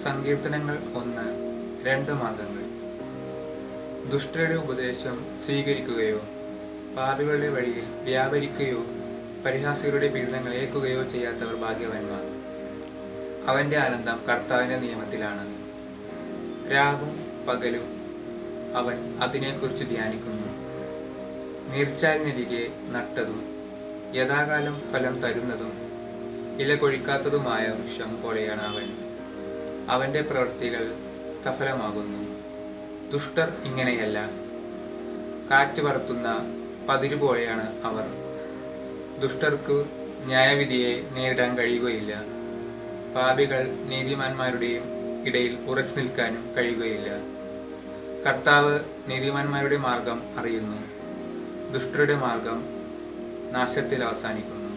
സങ്കീർത്തനങ്ങൾ ഒന്ന് രണ്ട് മാർഗങ്ങൾ ദുഷ്ടരുടെ ഉപദേശം സ്വീകരിക്കുകയോ പാപികളുടെ വഴിയിൽ വ്യാപരിക്കുകയോ പരിഹാസികളുടെ പീഡനങ്ങൾ ഏൽക്കുകയോ ചെയ്യാത്തവർ ഭാഗ്യവാന്മാർ അവന്റെ ആനന്ദം കർത്താവിന്റെ നിയമത്തിലാണ് രാവും പകലും അവൻ അതിനെക്കുറിച്ച് ധ്യാനിക്കുന്നു നീർച്ചാൽ നെരികെ നട്ടതും യഥാകാലം ഫലം തരുന്നതും ഇല കൊഴിക്കാത്തതുമായ വൃക്ഷം പോലെയാണ് അവൻ അവന്റെ പ്രവൃത്തികൾ സഫലമാകുന്നു ദുഷ്ടർ ഇങ്ങനെയല്ല കാറ്റ് പറത്തുന്ന പതിരു പോലെയാണ് അവർ ദുഷ്ടർക്ക് ന്യായവിധിയെ നേരിടാൻ കഴിയുകയില്ല പാപികൾ നീതിമാന്മാരുടെയും ഇടയിൽ ഉറച്ചു നിൽക്കാനും കഴിയുകയില്ല കർത്താവ് നീതിമാന്മാരുടെ മാർഗം അറിയുന്നു ദുഷ്ടരുടെ മാർഗം നാശത്തിൽ അവസാനിക്കുന്നു